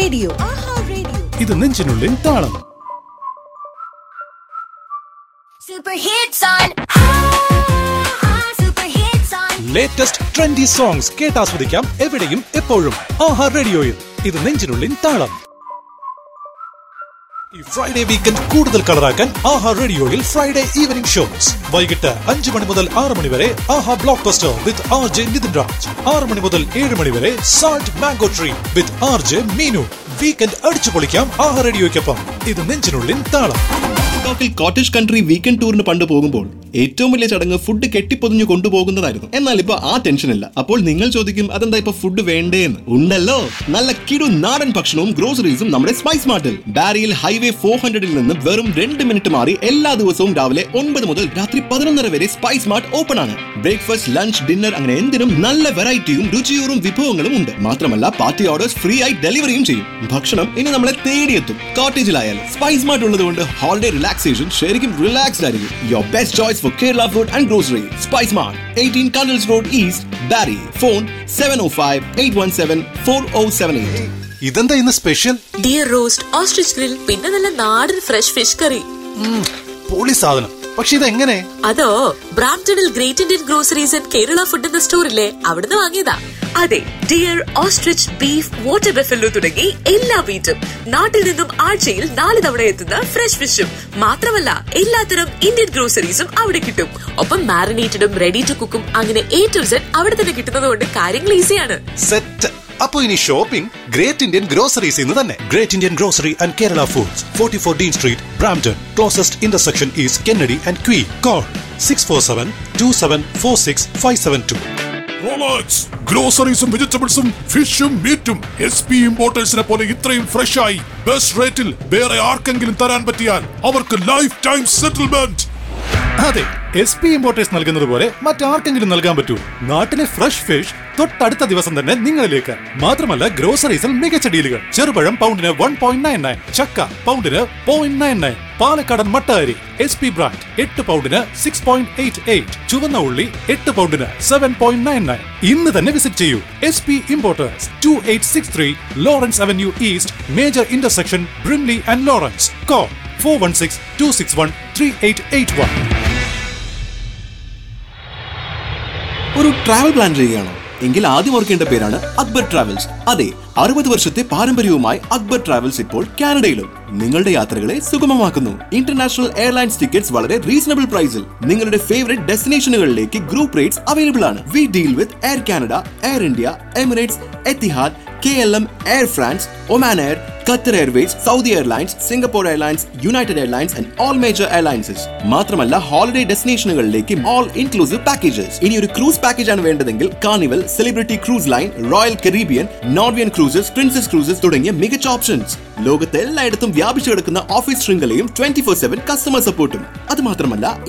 Radio ആഹാ radio ഇത് നെഞ്ചിനുള്ളിൽ താളം Super hits on. Super hits on. Latest trendy songs കേട്ടാസ്വദിക്കാം എവിടെയും എപ്പോഴും ആഹാ റേഡിയോയിൽ ഇത് നെഞ്ചിനുള്ളിൽ താളം ഈ ഫ്രൈഡേ വീക്കെൻഡ് കൂടുതൽ കളറാക്കാൻ ആഹാ റേഡിയോയിൽ ഫ്രൈഡേ ഈവനിംഗ് ഷോസ് വൈകിട്ട് അഞ്ചു മണി മുതൽ ആറ് മണി വരെ ആഹാ block buster with R J Nithin Raj ആറ് മണി മുതൽ ഏഴ് മണി വരെ salt mango tree with R J Meenu weekend അടിച്ചു പൊളിക്കാം ആഹാ റേഡിയോയ്ക്കൊപ്പം ഇത് നെഞ്ചിനുള്ളിൽ താളം ബാങ്കോക്കിൽ കോട്ടേജ് കൺട്രി വീക്കെൻഡ് ടൂറിന് പണ്ട് പോകുമ്പോൾ ഏറ്റവും വലിയ ചടങ്ങ് ഫുഡ് കെട്ടിപ്പൊതിഞ്ഞു കൊണ്ടുപോകുന്നതായിരുന്നു എന്നാൽ ഇപ്പൊ ആ ടെൻഷൻ ഇല്ല അപ്പോൾ നിങ്ങൾ ചോദിക്കും അതെന്താ ഇപ്പൊ ഫുഡ് വേണ്ടേ എന്ന് ഉണ്ടല്ലോ നല്ല കിടു നാടൻ ഭക്ഷണവും ഗ്രോസറീസും നമ്മുടെ സ്പൈസ് മാർട്ടിൽ ബാരിയിൽ ഹൈവേ ഫോർ ഹൺഡ്രഡിൽ നിന്ന് വെറും രണ്ട് മിനിറ്റ് മാറി എല്ലാ ദിവസവും രാവിലെ ഒൻപത് മുതൽ രാത്രി പതിനൊന്നര വരെ സ്പൈസ് മാർട്ട് ഓപ്പൺ ആണ് ബ്രേക്ക്ഫാസ്റ്റ് ലഞ്ച് ഡിന്നർ അങ്ങനെ എന്തിനും നല്ല വെറൈറ്റിയും രുചിയൂറും വിഭവങ്ങളും ഉണ്ട് മാത്രമല്ല പാർട്ടി ഓർഡേഴ്സ് ഫ്രീ ആയി ഡെലിവറിയും ചെയ്യും ഭക്ഷണം ഇനി നമ്മളെ തേടിയെത്തും കോട്ടേജിലായാലും സ്പൈസ് മാർട്ട് ഉള്ളത് കൊണ്ട് ഹോളിഡേ റിലാക്സേഷൻ ശരിക്കും റിലാക്സ്ഡ് ആയിരിക്കും your best choice for Kerala food and grocery Spice Mart eighteen Candles Road East Barrie phone seven o five eight one seven four o seven eight ഇതെന്താ ഇന്ന് special deer roast ostrich grill പിന്നെ നല്ല നാടൻ fresh fish curry പൊളി സാധനം പക്ഷെ ഇതെങ്ങനെ അതോ ബ്രാംപ്ടണിൽ great Indian groceries and Kerala food എന്ന സ്റ്റോറില്ലേ അവിടുന്ന് വാങ്ങിയതാ അതെ deer ostrich beef water buffalo തുടങ്ങി എല്ലാ മീറ്റും നാട്ടിൽ നിന്നും ആഴ്ചയിൽ നാല് തവണ എത്തുന്ന ഫ്രഷ് ഫിഷും മാത്രമല്ല എല്ലാത്തരം ഇന്ത്യൻ ഗ്രോസറീസും അവിടെ കിട്ടും ഒപ്പം മാരിനേറ്റഡും റെഡി ടു കുക്കും അങ്ങനെ എ ടു സെഡ് അവിടെ തന്നെ കിട്ടുന്നത് കൊണ്ട് കാര്യങ്ങൾ ഈസിയാണ് സെറ്റ് അപ്പൊ ഇനി ഷോപ്പിംഗ് ഗ്രേറ്റ് ഇന്ത്യൻ ഗ്രോസറീസ് ഇന്ന് തന്നെ great Indian grocery and Kerala foods forty four Dean Street Brampton closest intersection is Kennedy and Queen call six four seven two seven four six five seven two Rolex ഗ്രോസറീസും വെജിറ്റബിൾസും ഫിഷും മീറ്റും S P ഇമ്പോർട്ടേഴ്സിനെ പോലെ ഇത്രയും fresh ആയി best റേറ്റിൽ വേറെ ആർക്കെങ്കിലും തരാൻ പറ്റിയാൽ അവർക്ക് ലൈഫ് ടൈം സെറ്റിൽമെന്റ് അതെ എസ് പി ഇമ്പോർട്ടേഴ്സ് നൽകുന്നത് പോലെ മറ്റാർക്കെങ്കിലും നൽകാൻ പറ്റൂ നാട്ടിലെ ഫ്രഷ് ഫിഷ് തൊട്ടടുത്ത ദിവസം തന്നെ നിങ്ങളിലേക്ക് മാത്രമല്ല ഗ്രോസറീസിൽ മികച്ച ഡീലുകൾ ചെറുപഴം പൗണ്ടിന് വൺ പോയിന്റ് നയൻ നയൻ ചക്ക പൗണ്ടിന് പോയിന്റ് നയൻ നയൻ പാലക്കാടൻ മട്ട അരി എസ് പി ബ്രാൻഡ് എട്ട് പൗണ്ടിന് സിക്സ് പോയിന്റ് എയ്റ്റ് എയ്റ്റ് ചുവന്ന ഉള്ളി എട്ട് പൗണ്ടിന് സെവൻ പോയിന്റ് നയൻ നയൻ ഇന്ന് തന്നെ വിസിറ്റ് ചെയ്യൂ S P importers two eight six three Lawrence Avenue East major intersection Brimley and Lawrence call four one six two six one three eight eight one ഒരു travel plan ചെയ്യുകയാണോ എങ്കിൽ ആദ്യം ഓർക്കേണ്ട പേരാണ് Akbar travels അതെ അറുപത് വർഷത്തെ പാരമ്പര്യവുമായി അക്ബർ ട്രാവൽസ് ഇപ്പോൾ കാനഡയിലും നിങ്ങളുടെ യാത്രകളെ സുഗമമാക്കുന്നു ഇന്റർനാഷണൽ എയർലൈൻസ് ടിക്കറ്റ്സ് വളരെ റീസണബിൾ പ്രൈസിൽ നിങ്ങളുടെ ഫേവറേറ്റ് ഡെസ്റ്റിനേഷനുകളിലേക്ക് ഗ്രൂപ്പ് റേറ്റ്സ് അവൈലബിൾ ആണ് we deal with Air Canada Air India Emirates Etihad K L M Air France Oman Air Qatar Airways Saudi Airlines Singapore Airlines United Airlines and all major airlines മാത്രമല്ല holiday ഡെസ്റ്റിനേഷനുകളിലേക്ക് all inclusive packages ഇനി ഒരു cruise package ആണ് വേണ്ടതെങ്കിൽ Carnival Celebrity Cruise Line Royal Caribbean Norwegian Cruises Princess Cruises തുടങ്ങിയ മികച്ച options ലോകത്തെ എല്ലായിടത്തും വ്യാപിച്ചു കിടക്കുന്ന ഓഫീസ് ശൃംഖലയും ട്വന്റി ഫോർ സെവൻ കസ്റ്റമർ സപ്പോർട്ടും അത് മാത്രമല്ല